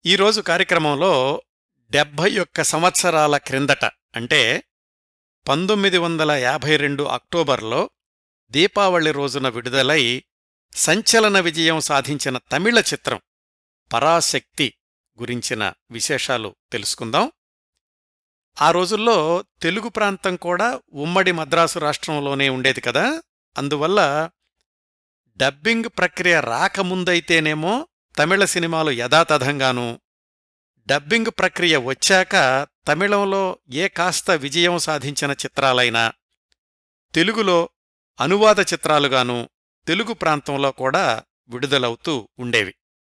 ఈరోజు కార్యక్రమంలో డెబ్భై ఒక్క సంవత్సరాల క్రిందట అంటే పంతొమ్మిది వందల యాభై రెండు అక్టోబర్లో దీపావళి రోజున విడుదలై సంచలన విజయం సాధించిన తమిళ చిత్రం పరాశక్తి గురించిన విశేషాలు తెలుసుకుందాం ఆ రోజుల్లో తెలుగు ప్రాంతం కూడా ఉమ్మడి మద్రాసు రాష్ట్రంలోనే ఉండేది కదా అందువల్ల డబ్బింగ్ ప్రక్రియ రాకముందైతేనేమో తమిళ సినిమాలు యథాతథంగానూ డబ్బింగ్ ప్రక్రియ వచ్చాక తమిళంలో ఏ కాస్త విజయం సాధించిన చిత్రాలైనా తెలుగులో అనువాద చిత్రాలుగాను తెలుగు ప్రాంతంలో కూడా విడుదలవుతూ ఉండేవి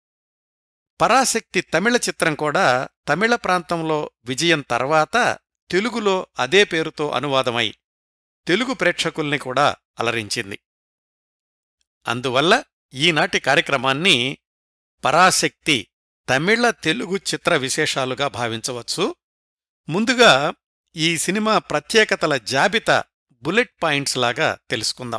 పరాశక్తి తమిళ చిత్రం కూడా తమిళ ప్రాంతంలో విజయం తర్వాత తెలుగులో అదే పేరుతో అనువాదమై తెలుగు ప్రేక్షకుల్ని కూడా అలరించింది అందువల్ల ఈనాటి కార్యక్రమాన్ని పరాశక్తి తమిళ తెలుగు చిత్ర విశేషాలుగా భావించవచ్చు ముందుగా ఈ సినిమా ప్రత్యేకతల జాబితా బుల్లెట్ పాయింట్స్ లాగా తెలుసుకుందాం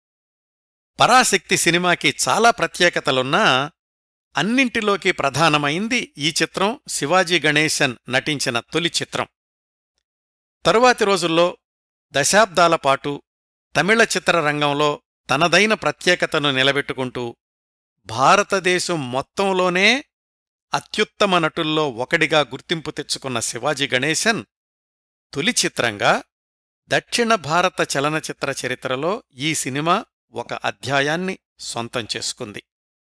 పరాశక్తి సినిమాకి చాలా ప్రత్యేకతలున్నా అన్నింటిలోకి ప్రధానమైంది ఈ చిత్రం శివాజీ గణేశన్ నటించిన తొలి చిత్రం తరువాతి రోజుల్లో దశాబ్దాల పాటు తమిళ చిత్రరంగంలో తనదైన ప్రత్యేకతను నిలబెట్టుకుంటూ భారతదేశం మొత్తంలోనే అత్యుత్తమ నటుల్లో ఒకడిగా గుర్తింపు తెచ్చుకున్న శివాజీ గణేశన్ తొలి చిత్రంగా దక్షిణ భారత చలనచిత్ర చరిత్రలో ఈ సినిమా ఒక అధ్యాయాన్ని సొంతం చేసుకుంది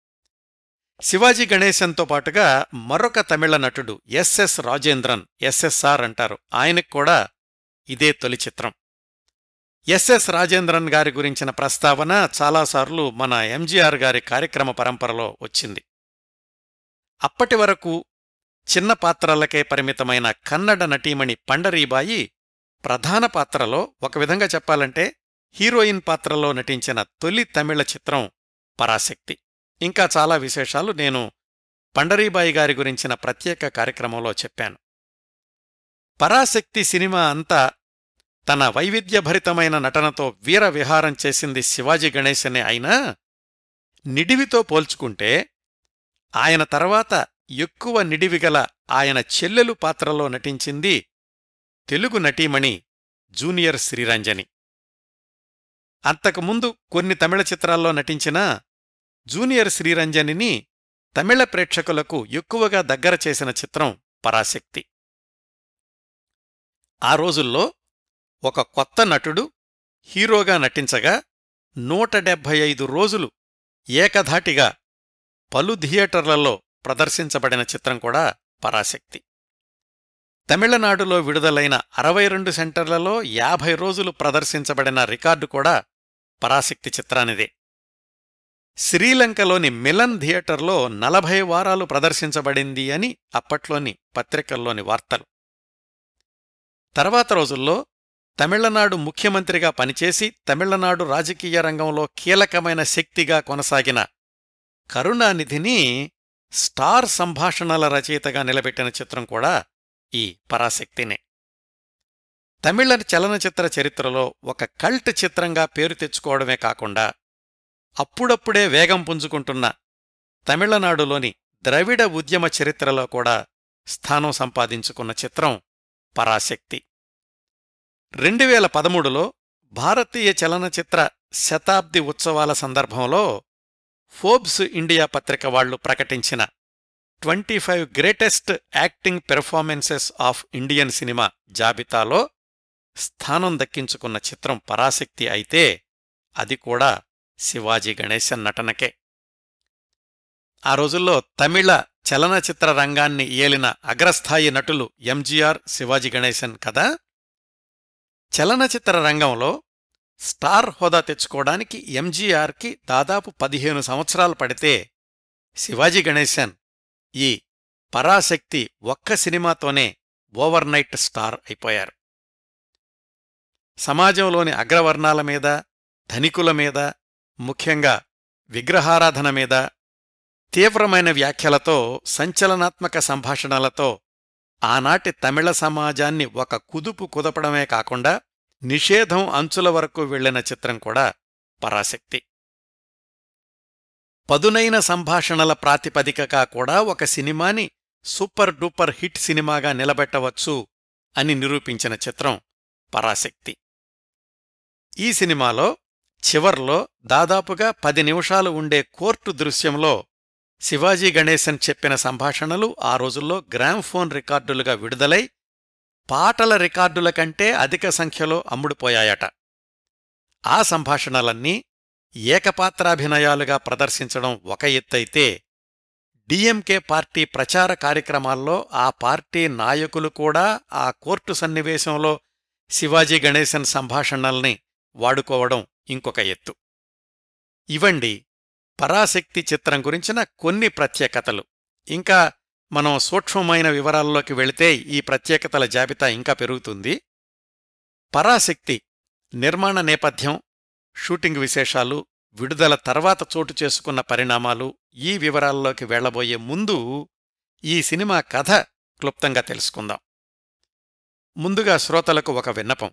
శివాజీ గణేశన్తో పాటుగా మరొక తమిళ నటుడు ఎస్ఎస్ రాజేంద్రన్ ఎస్ఎస్ఆర్ అంటారు ఆయనకు కూడా ఇదే తొలి చిత్రం ఎస్ఎస్ రాజేంద్రన్ గారి గురించిన ప్రస్తావన చాలాసార్లు మన ఎంజీఆర్ గారి కార్యక్రమ పరంపరలో వచ్చింది అప్పటి వరకు చిన్న పాత్రలకే పరిమితమైన కన్నడ నటీమణి పండరీబాయి ప్రధాన పాత్రలో ఒక విధంగా చెప్పాలంటే హీరోయిన్ పాత్రలో నటించిన తొలి తమిళ చిత్రం పరాశక్తి ఇంకా చాలా విశేషాలు నేను పండరీబాయి గారి గురించిన ప్రత్యేక కార్యక్రమంలో చెప్పాను పరాశక్తి సినిమా అంతా తన వైవిధ్యభరితమైన నటనతో వీర విహారం చేసింది శివాజీ గణేశనే అయినా నిడివితో పోల్చుకుంటే ఆయన తర్వాత ఎక్కువ నిడివిగల ఆయన చెల్లెలు పాత్రలో నటించింది తెలుగు నటీమణి జూనియర్ శ్రీరంజని అంతకుముందు కొన్ని తమిళ చిత్రాల్లో నటించిన జూనియర్ శ్రీరంజనిని తమిళ ప్రేక్షకులకు ఎక్కువగా దగ్గర చేసిన చిత్రం పరాశక్తి ఆ రోజుల్లో ఒక కొత్త నటుడు హీరోగా నటించగా నూట డెబ్భై ఐదు రోజులు ఏకధాటిగా పలు థియేటర్లలో ప్రదర్శించబడిన చిత్రం కూడా పరాశక్తి తమిళనాడులో విడుదలైన అరవై రెండు సెంటర్లలో యాభై రోజులు ప్రదర్శించబడిన రికార్డు కూడా పరాశక్తి చిత్రానిదే శ్రీలంకలోని మిలన్ థియేటర్లో నలభై వారాలు ప్రదర్శించబడింది అని అప్పట్లోని పత్రికల్లోని వార్తలు తర్వాత రోజుల్లో తమిళనాడు ముఖ్యమంత్రిగా పనిచేసి తమిళనాడు రాజకీయ రంగంలో కీలకమైన శక్తిగా కొనసాగిన కరుణానిధిని స్టార్ సంభాషణల రచయితగా నిలబెట్టిన చిత్రం కూడా ఈ పరాశక్తినే తమిళ చలనచిత్ర చరిత్రలో ఒక కల్ట్ చిత్రంగా పేరు తెచ్చుకోవడమే కాకుండా అప్పుడప్పుడే వేగం పుంజుకుంటున్న తమిళనాడులోని ద్రవిడ ఉద్యమ చరిత్రలో కూడా స్థానం సంపాదించుకున్న చిత్రం పరాశక్తి రెండువేల పదమూడులో భారతీయ చలనచిత్ర శతాబ్ది ఉత్సవాల సందర్భంలో ఫోర్బ్స్ ఇండియా పత్రిక వాళ్లు ప్రకటించిన twenty five greatest acting performances of Indian cinema జాబితాలో స్థానం దక్కించుకున్న చిత్రం పరాశక్తి అయితే అది కూడా శివాజీ గణేశన్ నటనకే ఆ రోజుల్లో తమిళ చలనచిత్ర రంగాన్ని ఏలిన అగ్రస్థాయి నటులు ఎంజీఆర్ శివాజీ గణేశన్ కదా చలనచిత్ర రంగంలో స్టార్ హోదా తెచ్చుకోవడానికి ఎంజీఆర్కి దాదాపు పదిహేను సంవత్సరాలు పడితే శివాజీ గణేశన్ ఈ పరాశక్తి ఒక్క సినిమాతోనే ఓవర్నైట్ స్టార్ అయిపోయారు సమాజంలోని అగ్రవర్ణాల మీద ధనికుల మీద ముఖ్యంగా విగ్రహారాధన మీద తీవ్రమైన వ్యాఖ్యలతో సంచలనాత్మక సంభాషణలతో ఆనాటి తమిళ సమాజాన్ని ఒక కుదుపు కుదపడమే కాకుండా నిషేధం అంచుల వరకు వెళ్లిన చిత్రం కూడా పరాశక్తి పదునైన సంభాషణల ప్రాతిపదికగా కూడా ఒక సినిమాని సూపర్ డూపర్ హిట్ సినిమాగా నిలబెట్టవచ్చు అని నిరూపించిన చిత్రం పరాశక్తి ఈ సినిమాలో చివర్లో దాదాపుగా పది నిమిషాలు ఉండే కోర్టు దృశ్యంలో శివాజీ గణేశన్ చెప్పిన సంభాషణలు ఆ రోజుల్లో గ్రామ్ఫోన్ రికార్డులుగా విడుదలై పాటల రికార్డుల కంటే అధిక సంఖ్యలో అమ్ముడుపోయాయట ఆ సంభాషణలన్నీ ఏకపాత్రాభినయాలుగా ప్రదర్శించడం ఒక ఎత్తైతే డిఎంకే పార్టీ ప్రచార కార్యక్రమాల్లో ఆ పార్టీ నాయకులు కూడా ఆ కోర్టు సన్నివేశంలో శివాజీ గణేశన్ సంభాషణల్ని వాడుకోవడం ఇంకొక ఎత్తు ఇవండి పరాశక్తి చిత్రం గురించిన కొన్ని ప్రత్యేకతలు ఇంకా మనం సూక్ష్మమైన వివరాల్లోకి వెళితే ఈ ప్రత్యేకతల జాబితా ఇంకా పెరుగుతుంది పరాశక్తి నిర్మాణ నేపథ్యం షూటింగ్ విశేషాలు విడుదల తర్వాత చోటు చేసుకున్న పరిణామాలు ఈ వివరాల్లోకి వెళ్లబోయే ముందు ఈ సినిమా కథ క్లుప్తంగా తెలుసుకుందాం ముందుగా శ్రోతలకు ఒక విన్నపం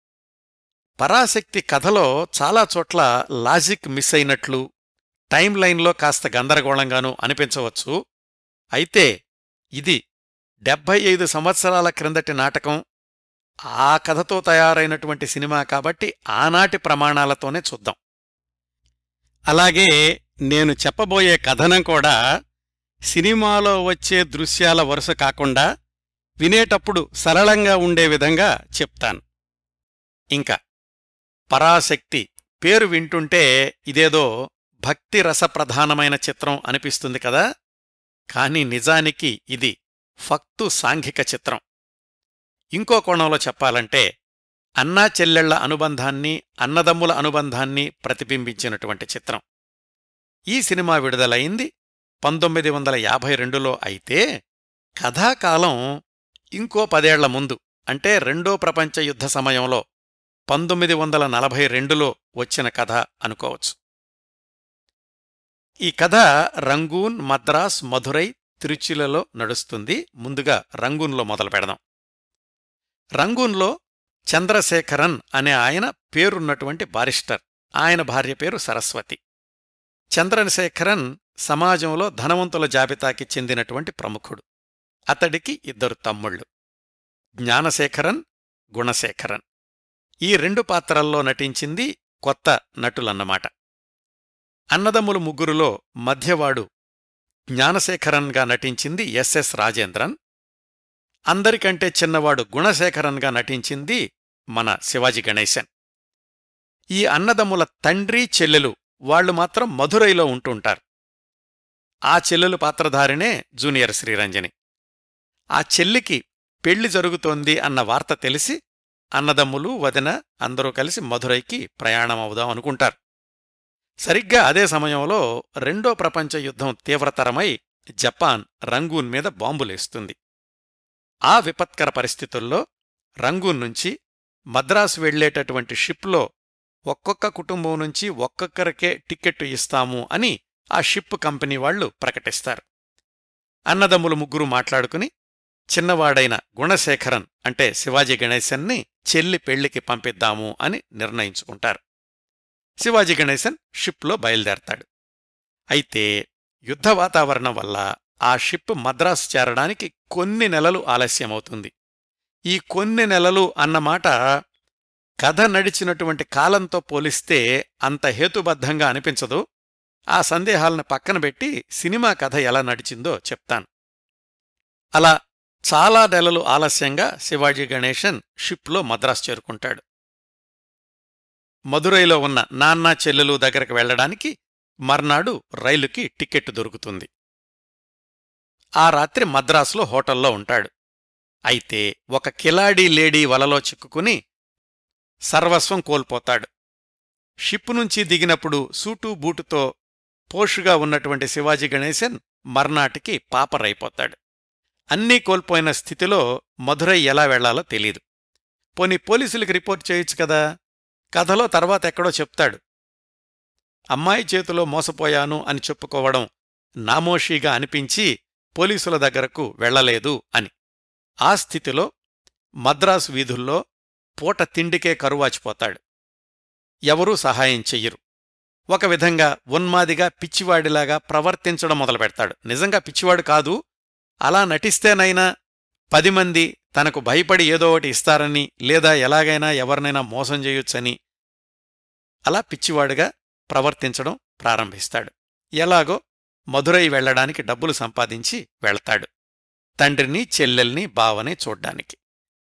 పరాశక్తి కథలో చాలా చోట్ల లాజిక్ మిస్ అయినట్లు టైం లైన్లో కాస్త గందరగోళంగానూ అనిపించవచ్చు అయితే ఇది డెబ్భై ఐదు సంవత్సరాల క్రిందటి నాటకం ఆ కథతో తయారైనటువంటి సినిమా కాబట్టి ఆనాటి ప్రమాణాలతోనే చూద్దాం అలాగే నేను చెప్పబోయే కథనం కూడా సినిమాలో వచ్చే దృశ్యాల వరుస కాకుండా వినేటప్పుడు సరళంగా ఉండే విధంగా చెప్తాను ఇంకా పరాశక్తి పేరు వింటుంటే ఇదేదో భక్తి రసప్రధానమైన చిత్రం అనిపిస్తుంది కదా కాని నిజానికి ఇది ఫక్తు సాంఘిక చిత్రం ఇంకో కోణంలో చెప్పాలంటే అన్నా చెల్లెళ్ల అనుబంధాన్ని అన్నదమ్ముల అనుబంధాన్ని ప్రతిబింబించినటువంటి చిత్రం ఈ సినిమా విడుదలైంది పంతొమ్మిది వందల యాభై రెండులో అయితే కథాకాలం ఇంకో పదేళ్ల ముందు అంటే రెండో ప్రపంచ యుద్ధ సమయంలో పంతొమ్మిది వందల నలభై రెండులో వచ్చిన కథ అనుకోవచ్చు ఈ కథ రంగూన్ మద్రాస్ మధురై తిరుచిలలో నడుస్తుంది ముందుగా రంగూన్లో మొదలు పెడదాం రంగూన్లో చంద్రశేఖరన్ అనే ఆయన పేరున్నటువంటి బారిస్టర్ ఆయన భార్య పేరు సరస్వతి చంద్రశేఖరన్ సమాజంలో ధనవంతుల జాబితాకి చెందినటువంటి ప్రముఖుడు అతడికి ఇద్దరు తమ్ముళ్ళు జ్ఞానశేఖరన్ గుణశేఖరన్ ఈ రెండు పాత్రల్లో నటించింది కొత్త నటులన్నమాట అన్నదమ్ములు ముగ్గురులో మధ్యవాడు జ్ఞానశేఖరన్గా నటించింది ఎస్ఎస్ రాజేంద్రన్ అందరికంటే చిన్నవాడు గుణశేఖరన్గా నటించింది మన శివాజీ గణేశన్ ఈ అన్నదమ్ముల తండ్రి చెల్లెలు వాళ్లు మాత్రం మధురైలో ఉంటుంటారు ఆ చెల్లెలు పాత్రధారినే జూనియర్ శ్రీరంజని ఆ చెల్లికి పెళ్లి జరుగుతోంది అన్న వార్త తెలిసి అన్నదమ్ములు వదిన అందరూ కలిసి మధురైకి ప్రయాణమవుదాం అనుకుంటారు సరిగ్గా అదే సమయంలో రెండో ప్రపంచ యుద్ధం తీవ్రతరమై జపాన్ రంగూన్ మీద బాంబులేస్తుంది ఆ విపత్కర పరిస్థితుల్లో రంగూన్ నుంచి మద్రాసు వెళ్లేటటువంటి షిప్లో ఒక్కొక్క కుటుంబం నుంచి ఒక్కొక్కరికే టిక్కెట్టు ఇస్తాము అని ఆ షిప్ కంపెనీ వాళ్లు ప్రకటిస్తారు అన్నదమ్ములు ముగ్గురు మాట్లాడుకుని చిన్నవాడైన గుణశేఖరన్ అంటే శివాజీ గణేశన్ని చెల్లి పెళ్లికి పంపిద్దాము అని నిర్ణయించుకుంటారు శివాజీ గణేశన్ షిప్లో బయలుదేరతాడు అయితే యుద్ధ వాతావరణం వల్ల ఆ షిప్ మద్రాసు చేరడానికి కొన్ని నెలలు ఆలస్యమవుతుంది ఈ కొన్ని నెలలు అన్నమాట కథ నడిచినటువంటి కాలంతో పోలిస్తే అంత హేతుబద్ధంగా అనిపించదు ఆ సందేహాలను పక్కన పెట్టి సినిమా కథ ఎలా నడిచిందో చెప్తాను అలా చాలా నెలలు ఆలస్యంగా శివాజీ గణేశన్ షిప్లో మద్రాసు చేరుకుంటాడు మదురైలో ఉన్న నాన్న చెల్లెలు దగ్గరకు వెళ్లడానికి మర్నాడు రైలుకి టిక్కెట్టు దొరుకుతుంది ఆ రాత్రి మద్రాసులో హోటల్లో ఉంటాడు అయితే ఒక కిలాడీ లేడీ వలలో చిక్కుకుని సర్వస్వం కోల్పోతాడు షిప్పు నుంచి దిగినప్పుడు సూటు బూటుతో పోషుగా ఉన్నటువంటి శివాజీ గణేశన్ మర్నాటికి పాపరైపోతాడు అన్నీ కోల్పోయిన స్థితిలో మధురై ఎలా వెళ్లాలో తెలీదు పోని పోలీసులకి రిపోర్ట్ చేయొచ్చు కదా కథలో తర్వాత ఎక్కడో చెప్తాడు అమ్మాయి చేతిలో మోసపోయాను అని చెప్పుకోవడం నామోషీగా అనిపించి పోలీసుల దగ్గరకు వెళ్లలేదు అని ఆ స్థితిలో మద్రాసు వీధుల్లో పూట తిండికే కరువాచిపోతాడు ఎవరూ సహాయం చెయ్యరు ఒక విధంగా ఉన్మాదిగా పిచ్చివాడిలాగా ప్రవర్తించడం మొదలుపెడతాడు నిజంగా పిచ్చివాడు కాదు అలా నటిస్తేనైనా పది మంది తనకు భయపడి ఏదో ఒకటి ఇస్తారని లేదా ఎలాగైనా ఎవరినైనా మోసం చేయొచ్చని అలా పిచ్చివాడుగా ప్రవర్తించడం ప్రారంభిస్తాడు ఎలాగో మధురై వెళ్లడానికి డబ్బులు సంపాదించి వెళ్తాడు తండ్రిని చెల్లెల్ని బావని చూడ్డానికి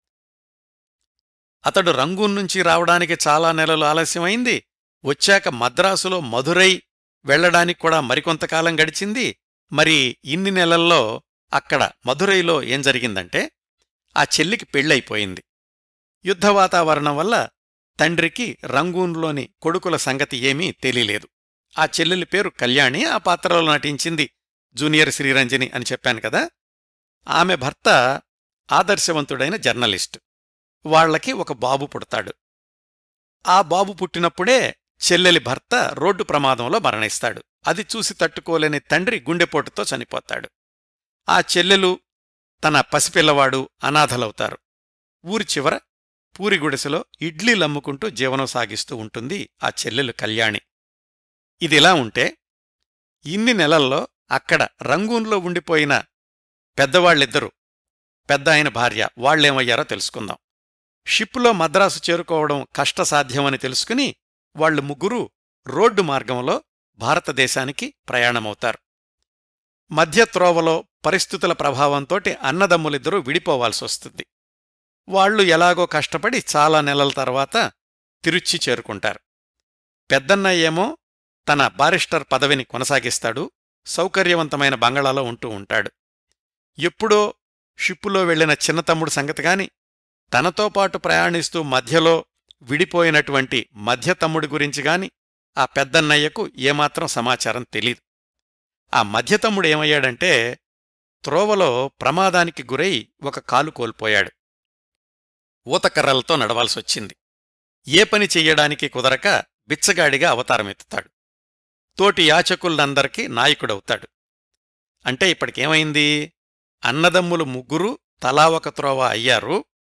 అతడు రంగూన్ నుంచి రావడానికి చాలా నెలలు ఆలస్యమైంది వచ్చాక మద్రాసులో మధురై వెళ్లడానికి కూడా మరికొంతకాలం గడిచింది మరి ఇన్ని నెలల్లో అక్కడ మధురైలో ఏం జరిగిందంటే ఆ చెల్లికి పెళ్ళైపోయింది యుద్ధ వాతావరణం వల్ల తండ్రికి రంగూన్లోని కొడుకుల సంగతి ఏమీ తెలియలేదు ఆ చెల్లెలి పేరు కళ్యాణి ఆ పాత్రలో నటించింది జూనియర్ శ్రీరంజని అని చెప్పాను కదా ఆమె భర్త ఆదర్శవంతుడైన జర్నలిస్టు వాళ్లకి ఒక బాబు పుడతాడు ఆ బాబు పుట్టినప్పుడే చెల్లెలి భర్త రోడ్డు ప్రమాదంలో మరణిస్తాడు అది చూసి తట్టుకోలేని తండ్రి గుండెపోటుతో చనిపోతాడు ఆ చెల్లెలు తన పసిపిల్లవాడు అనాథలవుతారు ఊరి చివర పూరి గుడిసెలో ఇడ్లీలమ్ముకుంటూ జీవనం సాగిస్తూ ఉంటుంది ఆ చెల్లెలు కళ్యాణి ఇదిలా ఉంటే ఇన్ని నెలల్లో అక్కడ రంగూన్లో ఉండిపోయిన పెద్దవాళ్ళిద్దరూ పెద్ద ఆయన భార్య వాళ్లేమయ్యారో తెలుసుకుందాం షిప్లో మద్రాసు చేరుకోవడం కష్టసాధ్యమని తెలుసుకుని వాళ్లు ముగ్గురు రోడ్డు మార్గంలో భారతదేశానికి ప్రయాణమవుతారు మధ్య త్రోవలో పరిస్థితుల ప్రభావంతోటి అన్నదమ్ములిద్దరూ విడిపోవాల్సొస్తుంది వాళ్లు ఎలాగో కష్టపడి చాలా నెలల తర్వాత తిరుచి చేరుకుంటారు పెద్దన్నయ్యేమో తన బారిస్టర్ పదవిని కొనసాగిస్తాడు సౌకర్యవంతమైన బంగళాలో ఉంటూ ఉంటాడు ఎప్పుడో షిప్పులో వెళ్లిన చిన్నతమ్ముడు సంగతిగాని తనతో పాటు ప్రయాణిస్తూ మధ్యలో విడిపోయినటువంటి మధ్య తమ్ముడి గురించి గాని ఆ పెద్దన్నయ్యకు ఏమాత్రం సమాచారం తెలీదు ఆ మధ్య తమ్ముడు ఏమయ్యాడంటే త్రోవలో ప్రమాదానికి గురై ఒక కాలు కోల్పోయాడు ఊతకర్రలతో నడవాల్సొచ్చింది ఏ పని చెయ్యడానికి కుదరక బిచ్చగాడిగా అవతారమెత్తుతాడు తోటి యాచకులందరికీ నాయకుడవుతాడు అంటే ఇప్పటికేమైంది అన్నదమ్ములు ముగ్గురు తలా ఒక త్రోవ అయ్యారు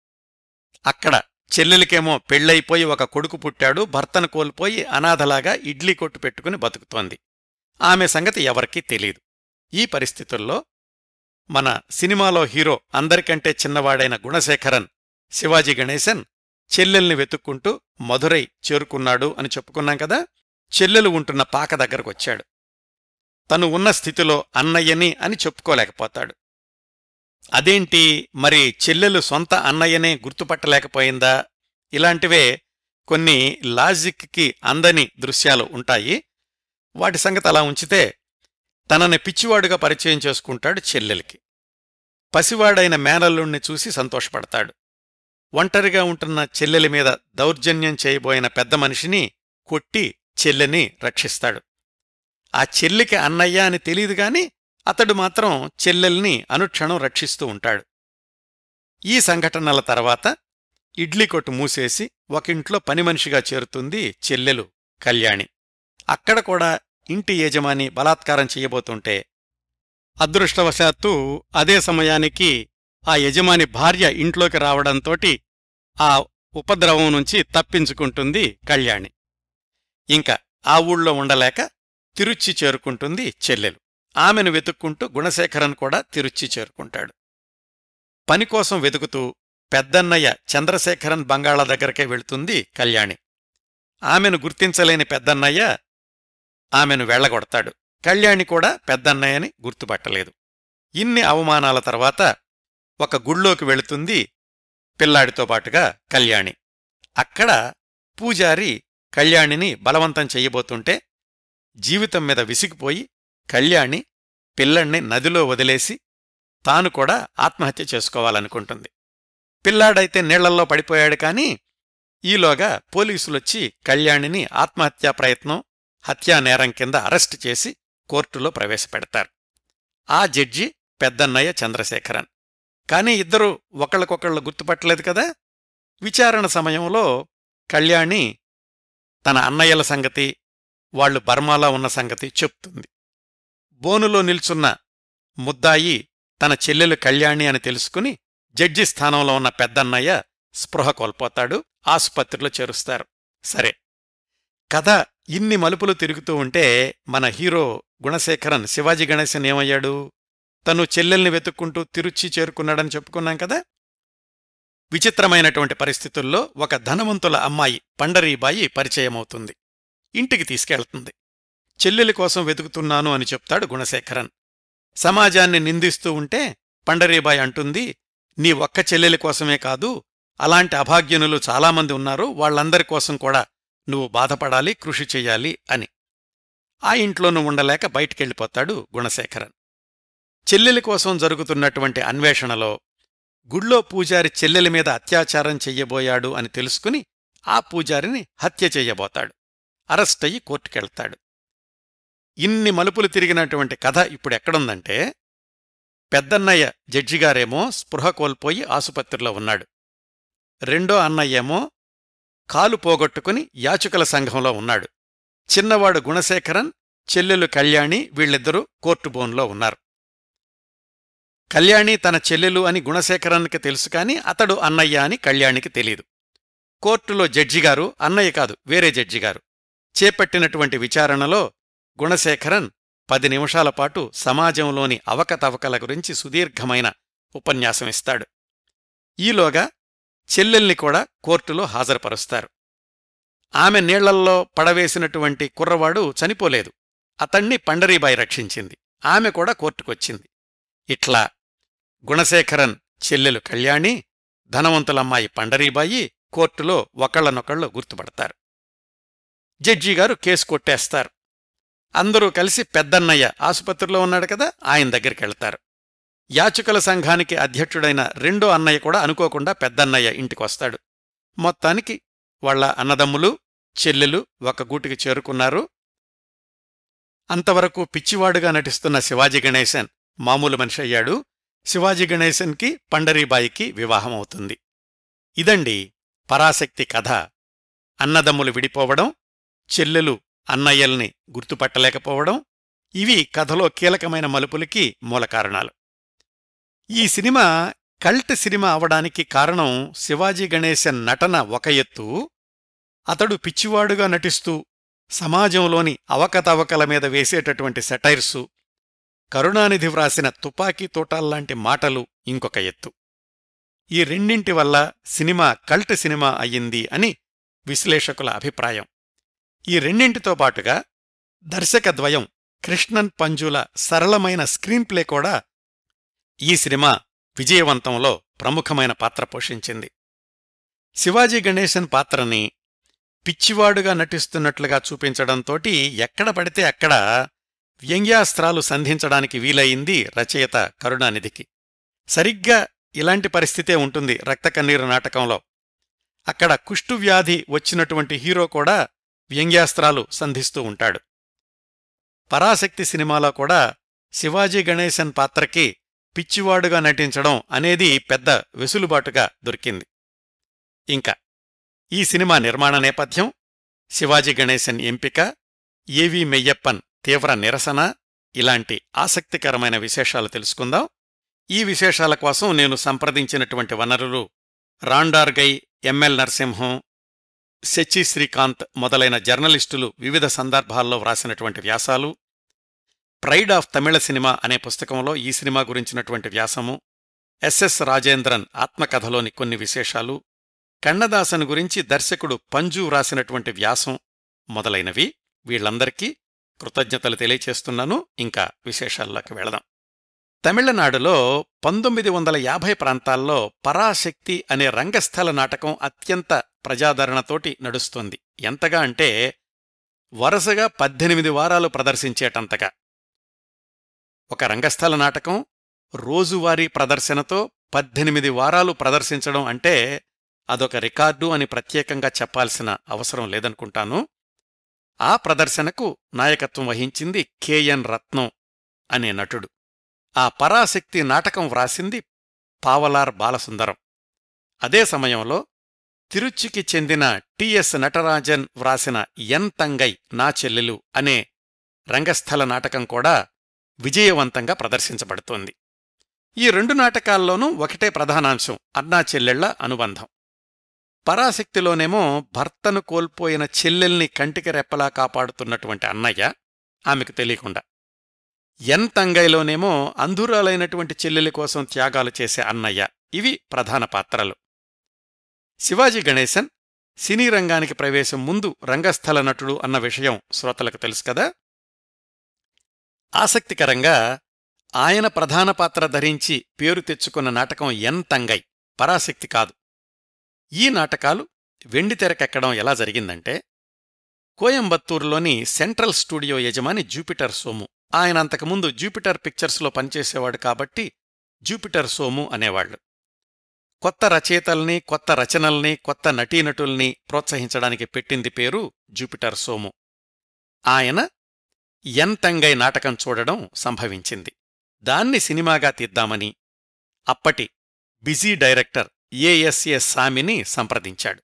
అక్కడ చెల్లెలికేమో పెళ్ళైపోయి ఒక కొడుకు పుట్టాడు భర్తను కోల్పోయి అనాథలాగా ఇడ్లీ కొట్టు పెట్టుకుని బతుకుతోంది ఆమె సంగతి ఎవరికీ తెలీదు ఈ పరిస్థితుల్లో మన సినిమాలో హీరో అందరికంటే చిన్నవాడైన గుణశేఖరన్ శివాజీ గణేశన్ చెల్లెల్ని వెతుక్కుంటూ మధురై చేరుకున్నాడు అని చెప్పుకున్నాం కదా చెల్లెలు ఉంటున్న పాక దగ్గరకొచ్చాడు తను ఉన్న స్థితిలో అన్నయ్యని అని చెప్పుకోలేకపోతాడు అదేంటి మరి చెల్లెలు సొంత అన్నయ్యనే గుర్తుపట్టలేకపోయిందా ఇలాంటివే కొన్ని లాజిక్కి అందని దృశ్యాలు ఉంటాయి వాటి సంగతి అలా ఉంచితే తనని పిచ్చివాడుగా పరిచయం చేసుకుంటాడు చెల్లెలికి పసివాడైన మేనల్లుణ్ణి చూసి సంతోషపడతాడు ఒంటరిగా ఉంటున్న చెల్లెలి మీద దౌర్జన్యం చేయబోయిన పెద్ద మనిషిని కొట్టి చెల్లెని రక్షిస్తాడు ఆ చెల్లికి అన్నయ్య అని తెలియదు గాని అతడు మాత్రం చెల్లెల్ని అనుక్షణం రక్షిస్తూ ఉంటాడు ఈ సంఘటనల తర్వాత ఇడ్లీ కొట్టు మూసేసి ఒకింట్లో పనిమనిషిగా చేరుతుంది చెల్లెలు కళ్యాణి అక్కడ కూడా ఇంటి యజమాని బలాత్కారం చెయ్యబోతుంటే అదృష్టవశాత్తు అదే సమయానికి ఆ యజమాని భార్య ఇంట్లోకి రావడంతోటి ఆ ఉపద్రవం నుంచి తప్పించుకుంటుంది కళ్యాణి ఇంకా ఆ ఊళ్ళో ఉండలేక తిరుచి చేరుకుంటుంది చెల్లెలు ఆమెను వెతుక్కుంటూ గుణశేఖరన్ కూడా తిరుచి చేరుకుంటాడు పనికోసం వెతుకుతూ పెద్దన్నయ్య చంద్రశేఖరన్ బంగాళా దగ్గరకే వెళుతుంది కళ్యాణి ఆమెను గుర్తించలేని పెద్దన్నయ్య ఆమెను వెళ్లగొడతాడు కళ్యాణి కూడా పెద్దన్నయ్యని గుర్తుపట్టలేదు ఇన్ని అవమానాల తర్వాత ఒక గుళ్ళోకి వెళుతుంది పిల్లాడితో పాటుగా కళ్యాణి అక్కడ పూజారి కళ్యాణిని బలవంతం చెయ్యబోతుంటే జీవితం మీద విసిగిపోయి కళ్యాణి పిల్లణ్ణి నదిలో వదిలేసి తాను కూడా ఆత్మహత్య చేసుకోవాలనుకుంటుంది పిల్లాడైతే నీళ్లల్లో పడిపోయాడు కాని ఈలోగా పోలీసులొచ్చి కళ్యాణిని ఆత్మహత్యా ప్రయత్నం హత్యానేరం కింద అరెస్టు చేసి కోర్టులో ప్రవేశపెడతారు ఆ జడ్జి పెద్దన్నయ్య చంద్రశేఖరన్ కాని ఇద్దరూ ఒకళ్ళకొకళ్ళు గుర్తుపట్టలేదు కదా విచారణ సమయంలో కళ్యాణి తన అన్నయ్యల సంగతి వాళ్లు బర్మాలో ఉన్న సంగతి చెప్తుంది బోనులో నిల్చున్న ముద్దాయి తన చెల్లెలు కళ్యాణి అని తెలుసుకుని జడ్జి స్థానంలో ఉన్న పెద్దన్నయ్య స్పృహ కోల్పోతాడు ఆసుపత్రిలో చేరుస్తారు సరే కథ ఇన్ని మలుపులు తిరుగుతూ ఉంటే మన హీరో గుణశేఖరన్ శివాజీ గణేశన్ ఏమయ్యాడు తను చెల్లెల్ని వెతుక్కుంటూ తిరుచి చేరుకున్నాడని చెప్పుకున్నాం కదా విచిత్రమైనటువంటి పరిస్థితుల్లో ఒక ధనవంతుల అమ్మాయి పండరీబాయి పరిచయమవుతుంది ఇంటికి తీసుకెళ్తుంది చెల్లెలి కోసం వెతుకుతున్నాను అని చెప్తాడు గుణశేఖరన్ సమాజాన్ని నిందిస్తూ ఉంటే పండరీబాయి అంటుంది నీ ఒక్క చెల్లెలి కోసమే కాదు అలాంటి అభాగ్యనులు చాలామంది ఉన్నారు వాళ్ళందరి కోసం కూడా నువ్వు బాధపడాలి కృషి చెయ్యాలి అని ఆ ఇంట్లోనూ ఉండలేక బయటికెళ్ళిపోతాడు గుణశేఖరన్ చెల్లెలి కోసం జరుగుతున్నటువంటి అన్వేషణలో గుళ్ళో పూజారి చెల్లెలి మీద అత్యాచారం చెయ్యబోయాడు అని తెలుసుకుని ఆ పూజారిని హత్య చెయ్యబోతాడు అరెస్టయ్యి కోర్టుకెళ్తాడు ఇన్ని మలుపులు తిరిగినటువంటి కథ ఇప్పుడెక్కడుందంటే పెద్దన్నయ్య జడ్జిగారేమో స్పృహ కోల్పోయి ఆసుపత్రిలో ఉన్నాడు రెండో అన్నయ్యేమో కాలు పోగొట్టుకుని యాచుకల సంఘంలో ఉన్నాడు చిన్నవాడు గుణశేఖరన్ చెల్లెలు కళ్యాణి వీళ్ళిద్దరూ కోర్టు బోన్లో ఉన్నారు కళ్యాణి తన చెల్లెలు అని గుణశేఖరన్కి తెలుసు కాని అతడు అన్నయ్య అని కళ్యాణికి తెలీదు కోర్టులో జడ్జిగారు అన్నయ్య కాదు వేరే జడ్జిగారు చేపట్టినటువంటి విచారణలో గుణశేఖరన్ పది నిమిషాల పాటు సమాజంలోని అవకతవకల గురించి సుదీర్ఘమైన ఉపన్యాసమిస్తాడు ఈలోగా చెల్లెల్ని కూడా కోర్టులో హాజరుపరుస్తారు ఆమె నీళ్లల్లో పడవేసినటువంటి కుర్రవాడు చనిపోలేదు అతణ్ణి పండరీబాయి రక్షించింది ఆమె కూడా కోర్టుకొచ్చింది ఇట్లా గుణశేఖరన్ చెల్లెలు కళ్యాణి ధనవంతులమ్మాయి పండరీబాయి కోర్టులో ఒకళ్లనొకళ్ళు గుర్తుపడతారు జడ్జిగారు కేసు కొట్టేస్తారు అందరూ కలిసి పెద్దన్నయ్య ఆసుపత్రిలో ఉన్నాడు కదా ఆయన దగ్గరికెళ్తారు యాచకుల సంఘానికి అధ్యక్షుడైన రెండో అన్నయ్య కూడా అనుకోకుండా పెద్దన్నయ్య ఇంటికొస్తాడు మొత్తానికి వాళ్ల అన్నదమ్ములు చెల్లెలు ఒక గూటికి చేరుకున్నారు అంతవరకు పిచ్చివాడుగా నటిస్తున్న శివాజీ గణేశన్ మామూలు మనిషి అయ్యాడు శివాజీ గణేశన్కి పండరీబాయికి వివాహమవుతుంది ఇదండి పరాశక్తి కథ అన్నదమ్ములు విడిపోవడం చెల్లెలు అన్నయ్యల్ని గుర్తుపట్టలేకపోవడం ఇవి కథలో కీలకమైన మలుపులకి మూల కారణాలు ఈ సినిమా కల్ట్ సినిమా అవడానికి కారణం శివాజీ గణేశన్ నటన ఒక ఎత్తు అతడు పిచ్చివాడుగా నటిస్తూ సమాజంలోని అవకతవకల మీద వేసేటటువంటి సెటైర్సు కరుణానిధి వ్రాసిన తుపాకీ తోటాల్లాంటి మాటలు ఇంకొక ఎత్తు ఈ రెండింటి వల్ల సినిమా కల్ట్ సినిమా అయ్యింది అని విశ్లేషకుల అభిప్రాయం ఈ రెండింటితో పాటుగా దర్శకద్వయం కృష్ణన్ పంజుల సరళమైన స్క్రీన్ ప్లే కూడా ఈ సినిమా విజయవంతంలో ప్రముఖమైన పాత్ర పోషించింది శివాజీ గణేశన్ పాత్రని పిచ్చివాడుగా నటిస్తున్నట్లుగా చూపించడంతోటి ఎక్కడ పడితే అక్కడ వ్యంగ్యాస్త్రాలు సంధించడానికి వీలయింది రచయిత కరుణానిధికి సరిగ్గా ఇలాంటి పరిస్థితే ఉంటుంది రక్తకన్నీరు నాటకంలో అక్కడ కుష్టువ్యాధి వచ్చినటువంటి హీరో కూడా వ్యంగ్యాస్త్రాలు సంధిస్తూ ఉంటాడు పరాశక్తి సినిమాలో కూడా శివాజీ గణేశన్ పాత్రకి పిచ్చివాడుగా నటించడం అనేది పెద్ద వెసులుబాటుగా దొరికింది ఇంకా ఈ సినిమా నిర్మాణ నేపథ్యం శివాజీ గణేశన్ ఎంపిక ఏవి మెయ్యప్పన్ తీవ్ర నిరసన ఇలాంటి ఆసక్తికరమైన విశేషాలు తెలుసుకుందాం ఈ విశేషాల కోసం నేను సంప్రదించినటువంటి వనరులు రాండార్గై ఎంఎల్ నరసింహం శచి శ్రీకాంత్ మొదలైన జర్నలిస్టులు వివిధ సందర్భాల్లో వ్రాసినటువంటి వ్యాసాలు ప్రైడ్ ఆఫ్ తమిళ సినిమా అనే పుస్తకంలో ఈ సినిమా గురించినటువంటి వ్యాసము ఎస్ఎస్ రాజేంద్రన్ ఆత్మకథలోని కొన్ని విశేషాలు కన్నదాసన్ గురించి దర్శకుడు పంజు వ్రాసినటువంటి వ్యాసం మొదలైనవి వీళ్లందరికీ కృతజ్ఞతలు తెలియచేస్తున్నాను ఇంకా విశేషాల్లోకి వెళదాం తమిళనాడులో పంతొమ్మిది వందల యాభై ప్రాంతాల్లో పరాశక్తి అనే రంగస్థల నాటకం అత్యంత ప్రజాదరణతోటి నడుస్తోంది ఎంతగా అంటే వరుసగా పద్దెనిమిది వారాలు ప్రదర్శించేటంతగా ఒక రంగస్థల నాటకం రోజువారీ ప్రదర్శనతో పద్దెనిమిది వారాలు ప్రదర్శించడం అంటే అదొక రికార్డు అని ప్రత్యేకంగా చెప్పాల్సిన అవసరం లేదనుకుంటాను ఆ ప్రదర్శనకు నాయకత్వం వహించింది కెఎన్ రత్నం అనే నటుడు ఆ పరాశక్తి నాటకం వ్రాసింది పావలార్ బాలసుందరం అదే సమయంలో తిరుచికి చెందిన టిఎస్ నటరాజన్ వ్రాసిన ఎన్ తంగై నా చెల్లెలు అనే రంగస్థల నాటకం కూడా విజయవంతంగా ప్రదర్శించబడుతోంది ఈ రెండు నాటకాల్లోనూ ఒకటే ప్రధానాంశం అన్నా చెల్లెళ్ల అనుబంధం పరాశక్తిలోనేమో భర్తను కోల్పోయిన చెల్లెల్ని కంటికి రెప్పలా కాపాడుతున్నటువంటి అన్నయ్య ఆమెకు తెలియకుండా ఎన్ తంగైలోనేమో అంధురాలైనటువంటి చెల్లెలి కోసం త్యాగాలు చేసే అన్నయ్య ఇవి ప్రధాన పాత్రలు శివాజీ గణేశన్ సినీ రంగానికి ప్రవేశం ముందు రంగస్థల నటుడు అన్న విషయం శ్రోతలకు తెలుసు కదా ఆసక్తికరంగా ఆయన ప్రధాన పాత్ర ధరించి పేరు తెచ్చుకున్న నాటకం ఎన్ తంగై పరాశక్తి కాదు ఈ నాటకాలు వెండితెరకెక్కడం ఎలా జరిగిందంటే కోయంబత్తూరులోని సెంట్రల్ స్టూడియో యజమాని జూపిటర్ సోము ఆయన అంతకుముందు జూపిటర్ పిక్చర్స్లో పనిచేసేవాడు కాబట్టి జూపిటర్ సోము అనేవాళ్లు కొత్త రచయితల్ని కొత్త రచనల్ని కొత్త నటీనటుల్ని ప్రోత్సహించడానికి పెట్టింది పేరు జూపిటర్ సోము ఆయన ఎన్ తంగై నాటకం చూడడం సంభవించింది దాన్ని సినిమాగా తీద్దామని అప్పటి బిజీ డైరెక్టర్ ఏఎస్ఏ సామిని సంప్రదించాడు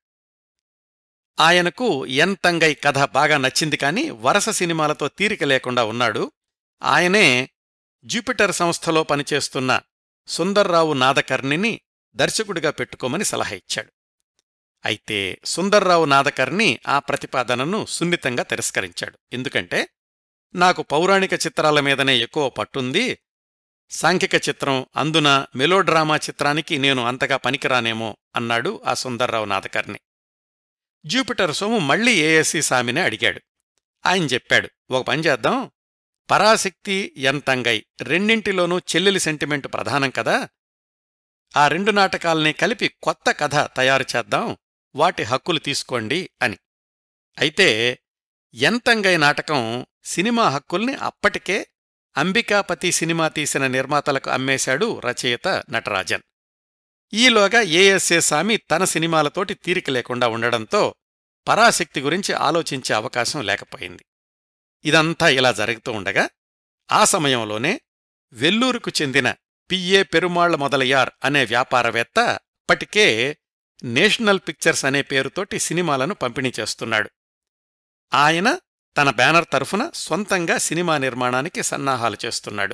ఆయనకు ఎన్ తంగై కథ బాగా నచ్చింది కాని వరస సినిమాలతో తీరిక లేకుండా ఉన్నాడు ఆయనే జూపిటర్ సంస్థలో పనిచేస్తున్న సుందర్రావు నాదకర్ణిని దర్శకుడిగా పెట్టుకోమని సలహా ఇచ్చాడు అయితే సుందర్రావు నాదకర్ణి ఆ ప్రతిపాదనను సున్నితంగా తిరస్కరించాడు ఎందుకంటే నాకు పౌరాణిక చిత్రాల మీదనే ఎక్కువ పట్టుంది సాంఘిక చిత్రం అందున మెలోడ్రామా చిత్రానికి నేను అంతగా పనికిరానేమో అన్నాడు ఆ సుందర్రావు నాదకర్ణి జూపిటర్ సోము మళ్లీ ఏఎస్సి సామినే అడిగాడు ఆయన చెప్పాడు ఒక పని చేద్దాం పరాశక్తి ఎంతంగై రెండింటిలోనూ చెల్లెలి సెంటిమెంట్ ప్రధానం కదా ఆ రెండు నాటకాల్ని కలిపి కొత్త కథ తయారు చేద్దాం వాటి హక్కులు తీసుకోండి అని అయితే ఎంతంగై నాటకం సినిమా హక్కుల్ని అప్పటికే అంబికాపతి సినిమా తీసిన నిర్మాతలకు అమ్మేశాడు రచయిత నటరాజన్ ఈలోగా ఏఎస్ఏ సామి తన సినిమాలతోటి తీరిక లేకుండా ఉండడంతో పరాశక్తి గురించి ఆలోచించే అవకాశం లేకపోయింది ఇదంతా ఇలా జరుగుతూ ఉండగా ఆ సమయంలోనే వెల్లూరుకు చెందిన పిఏ పెరుమాళ్ల మొదలయ్యార్ అనే వ్యాపారవేత్త అప్పటికే నేషనల్ పిక్చర్స్ అనే పేరుతోటి సినిమాలను పంపిణీ చేస్తున్నాడు ఆయన తన బ్యానర్ తరఫున సొంతంగా సినిమా నిర్మాణానికి సన్నాహాలు చేస్తున్నాడు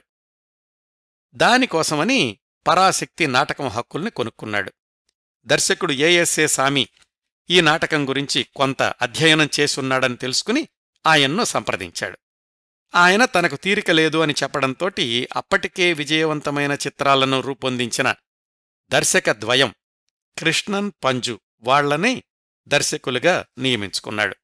దానికోసమని పరాశక్తి నాటకం హక్కుల్ని కొనుక్కున్నాడు దర్శకుడు ఏఎస్ఏ సామి ఈ నాటకం గురించి కొంత అధ్యయనం చేసున్నాడని తెలుసుకుని ఆయన్ను సంప్రదించాడు ఆయన తనకు తీరిక లేదు అని చెప్పడంతోటి అప్పటికే విజయవంతమైన చిత్రాలను రూపొందించిన దర్శక ద్వయం కృష్ణన్ పంజు వాళ్లని దర్శకులుగా నియమించుకున్నాడు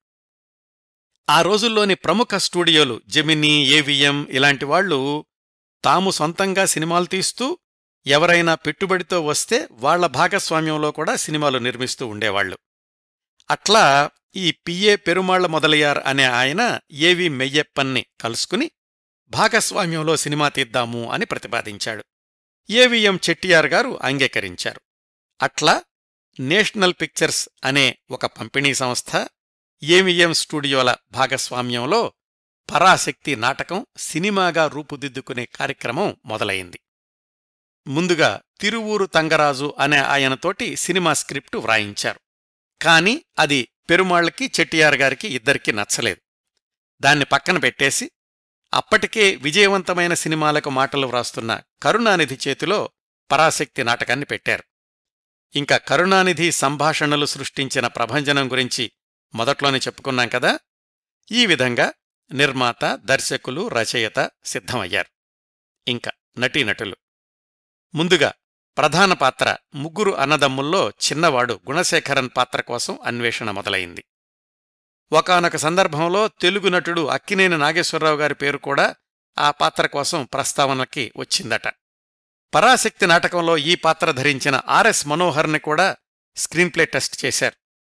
ఆ రోజుల్లోని ప్రముఖ స్టూడియోలు జెమినీ ఏవిఎం ఇలాంటి వాళ్లు తాము సొంతంగా సినిమాలు తీస్తూ ఎవరైనా పెట్టుబడితో వస్తే వాళ్ల భాగస్వామ్యంలో కూడా సినిమాలు నిర్మిస్తూ ఉండేవాళ్లు అట్లా ఈ పిఏ పెరుమాళ్ల మొదలయ్యార్ అనే ఆయన ఏవి మెయ్యప్పన్ని కలుసుకుని భాగస్వామ్యంలో సినిమా తీద్దాము అని ప్రతిపాదించాడు ఏవిఎం చెట్టియార్ గారు అంగీకరించారు అట్లా నేషనల్ పిక్చర్స్ అనే ఒక పంపిణీ సంస్థ ఏవిఎం స్టూడియోల భాగస్వామ్యంలో పరాశక్తి నాటకం సినిమాగా రూపుదిద్దుకునే కార్యక్రమం మొదలయింది ముందుగా తిరువూరు తంగరాజు అనే ఆయనతోటి సినిమా స్క్రిప్టు వ్రాయించారు కాని అది పెరుమాళ్లకి చెట్టియార్ గారికి ఇద్దరికీ నచ్చలేదు దాన్ని పక్కన పెట్టేసి అప్పటికే విజయవంతమైన సినిమాలకు మాటలు వ్రాస్తున్న కరుణానిధి చేతిలో పరాశక్తి నాటకాన్ని పెట్టారు ఇంకా కరుణానిధి సంభాషణలు సృష్టించిన ప్రభంజనం గురించి మొదట్లోనే చెప్పుకున్నాం కదా ఈ విధంగా నిర్మాత దర్శకులు రచయిత సిద్ధమయ్యారు ఇంకా నటీనటులు ముందుగా ప్రధాన పాత్ర ముగ్గురు అన్నదమ్ముల్లో చిన్నవాడు గుణశేఖరన్ పాత్ర కోసం అన్వేషణ మొదలైంది ఒకనొక సందర్భంలో తెలుగు నటుడు అక్కినేని నాగేశ్వరరావు గారి పేరు కూడా ఆ పాత్ర కోసం ప్రస్తావనకి వచ్చిందట పరాశక్తి నాటకంలో ఈ పాత్ర ధరించిన ఆర్ఎస్ మనోహర్ని కూడా స్క్రీన్ప్లే టెస్ట్ చేశారు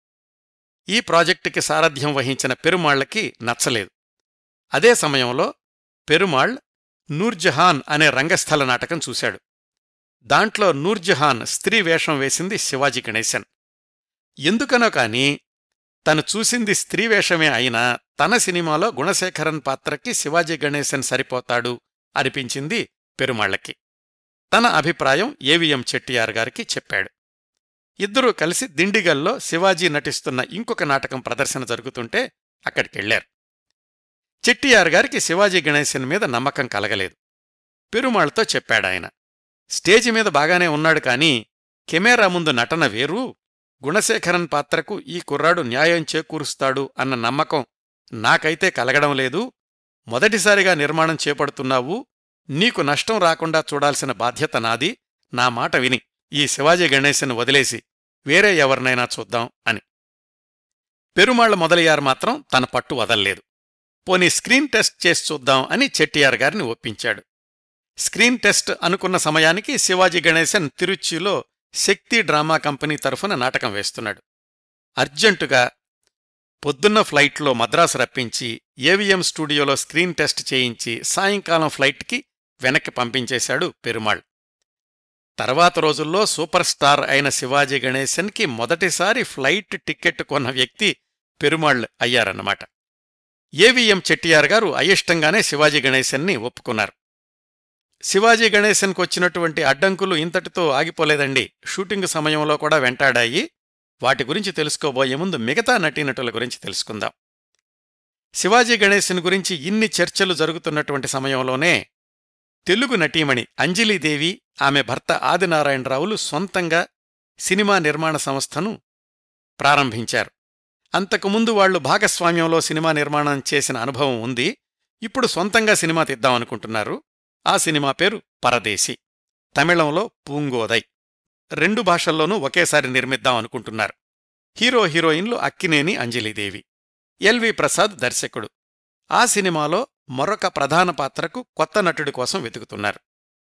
ఈ ప్రాజెక్టుకి సారథ్యం వహించిన పెరుమాళ్లకి నచ్చలేదు అదే సమయంలో పెరుమాళ్ నూర్జహాన్ అనే రంగస్థల నాటకం చూశాడు దాంట్లో నూర్జహాన్ స్త్రీ వేషం వేసింది శివాజీ గణేశన్ ఎందుకనో కాని తను చూసింది స్త్రీ వేషమే అయినా తన సినిమాలో గుణశేఖరన్ పాత్రకి శివాజీ గణేశన్ సరిపోతాడు అనిపించింది పెరుమాళ్లకి తన అభిప్రాయం ఏవిఎం చెట్టియార్ గారికి చెప్పాడు ఇద్దరూ కలిసి దిండిగల్లో శివాజీ నటిస్తున్న ఇంకొక నాటకం ప్రదర్శన జరుగుతుంటే అక్కడికెళ్లారు చెట్టియార్ గారికి శివాజీ గణేశన్ మీద నమ్మకం కలగలేదు పెరుమాళ్తో చెప్పాడాయన స్టేజి మీద బాగానే ఉన్నాడు కాని కెమెరా ముందు నటన వేరు గుణశేఖరన్ పాత్రకు ఈ కుర్రాడు న్యాయం చేకూరుస్తాడు అన్న నమ్మకం నాకైతే కలగడం లేదు మొదటిసారిగా నిర్మాణం చేపడుతున్నావు నీకు నష్టం రాకుండా చూడాల్సిన బాధ్యత నాది నా మాట విని ఈ శివాజీ గణేశన్ వదిలేసి వేరే ఎవరినైనా చూద్దాం అని పెరుమాళ్ల మొదలయ్యారు మాత్రం తన పట్టు వదల్లేదు పోనీ స్క్రీన్ టెస్ట్ చేసి చూద్దాం అని చెట్టియార్ గారిని ఒప్పించాడు స్క్రీన్ టెస్ట్ అనుకున్న సమయానికి శివాజీ గణేశన్ తిరుచిలో శక్తి డ్రామా కంపెనీ తరఫున నాటకం వేస్తున్నాడు అర్జెంటుగా పొద్దున్న ఫ్లైట్లో మద్రాసు రప్పించి ఏవిఎం స్టూడియోలో స్క్రీన్ టెస్ట్ చేయించి సాయంకాలం ఫ్లైట్కి వెనక్కి పంపించేశాడు పెరుమాళ్ తర్వాత రోజుల్లో సూపర్ స్టార్ అయిన శివాజీ గణేశన్కి మొదటిసారి ఫ్లైట్ టిక్కెట్ కొన్న వ్యక్తి పెరుమాళ్ అయ్యారన్నమాట ఏవిఎం చెట్టియార్ గారు అయిష్టంగానే శివాజీ గణేశన్ని ఒప్పుకున్నారు శివాజీ గణేశన్కు వచ్చినటువంటి అడ్డంకులు ఇంతటితో ఆగిపోలేదండి షూటింగ్ సమయంలో కూడా వెంటాడాయి వాటి గురించి తెలుసుకోబోయే ముందు మిగతా నటీనటుల గురించి తెలుసుకుందాం శివాజీ గణేశన్ గురించి ఇన్ని చర్చలు జరుగుతున్నటువంటి సమయంలోనే తెలుగు నటీమణి అంజలీదేవి ఆమె భర్త ఆదినారాయణరావులు సొంతంగా సినిమా నిర్మాణ సంస్థను ప్రారంభించారు అంతకుముందు వాళ్లు భాగస్వామ్యంలో సినిమా నిర్మాణం చేసిన అనుభవం ఉంది ఇప్పుడు సొంతంగా సినిమా తీద్దామనుకుంటున్నారు ఆ సినిమా పేరు పరదేశి తమిళంలో పూంగోదై రెండు భాషల్లోనూ ఒకేసారి నిర్మిద్దాం అనుకుంటున్నారు హీరో హీరోయిన్లు అక్కినేని అంజలీదేవి ఎల్వి ప్రసాద్ దర్శకుడు ఆ సినిమాలో మరొక ప్రధాన పాత్రకు కొత్త నటుడి కోసం వెతుకుతున్నారు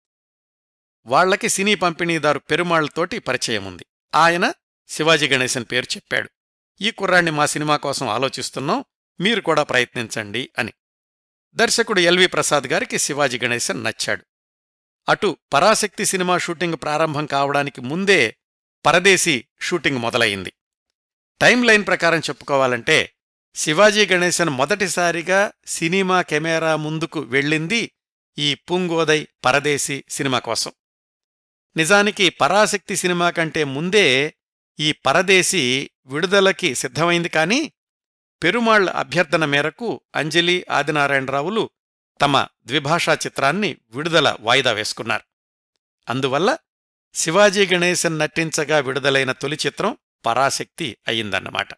వాళ్లకి సినీ పంపిణీదారు పెరుమాళ్తోటి పరిచయం ఉంది ఆయన శివాజీ గణేశన్ పేరు చెప్పాడు ఈ కుర్రాణ్ణి మా సినిమా కోసం ఆలోచిస్తున్నాం మీరు కూడా ప్రయత్నించండి అని దర్శకుడు ఎల్వి ప్రసాద్ గారికి శివాజీ గణేశన్ నచ్చాడు అటు పరాశక్తి సినిమా షూటింగ్ ప్రారంభం కావడానికి ముందే పరదేశీ షూటింగ్ మొదలయింది టైం లైన్ ప్రకారం చెప్పుకోవాలంటే శివాజీ గణేశన్ మొదటిసారిగా సినిమా కెమెరా ముందుకు వెళ్ళింది ఈ పుంగోదై పరదేశీ సినిమా కోసం నిజానికి పరాశక్తి సినిమా కంటే ముందే ఈ పరదేశీ విడుదలకి సిద్ధమైంది కానీ పెరుమాళ్ల అభ్యర్థన మేరకు అంజలి ఆదినారాయణరావులు తమ ద్విభాషా చిత్రాన్ని విడుదల వాయిదా వేసుకున్నారు అందువల్ల శివాజీ గణేశన్ నటించగా విడుదలైన తొలి చిత్రం పరాశక్తి అయిందన్నమాట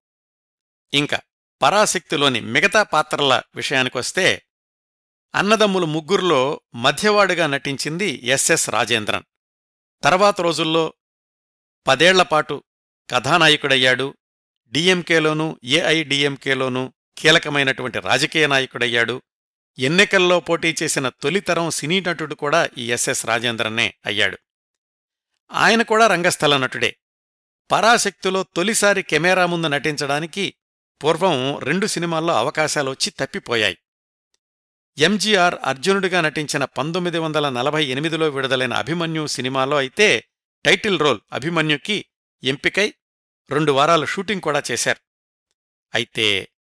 ఇంకా పరాశక్తిలోని మిగతా పాత్రల విషయానికొస్తే అన్నదమ్ములు ముగ్గురులో మధ్యవాడుగా నటించింది ఎస్ఎస్ రాజేంద్రన్ తర్వాత రోజుల్లో పదేళ్లపాటు కథానాయకుడయ్యాడు డిఎంకేలోనూ ఏఐడిఎంకేలోనూ కీలకమైనటువంటి రాజకీయ నాయకుడయ్యాడు ఎన్నికల్లో పోటీ చేసిన తొలితరం సినీ నటుడు కూడా ఈ ఎస్ఎస్ రాజేంద్రనే అయ్యాడు ఆయన కూడా రంగస్థల నటుడే పరాశక్తిలో తొలిసారి కెమెరా ముందు నటించడానికి పూర్వం రెండు సినిమాల్లో అవకాశాలు వచ్చి తప్పిపోయాయి ఎంజీఆర్ అర్జునుడిగా నటించిన పంతొమ్మిది వందల నలభై ఎనిమిదిలో విడుదలైన అభిమన్యు సినిమాలో అయితే టైటిల్ రోల్ అభిమన్యుకి ఎంపికై రెండు వారాల షూటింగ్ కూడా చేశారు అయితే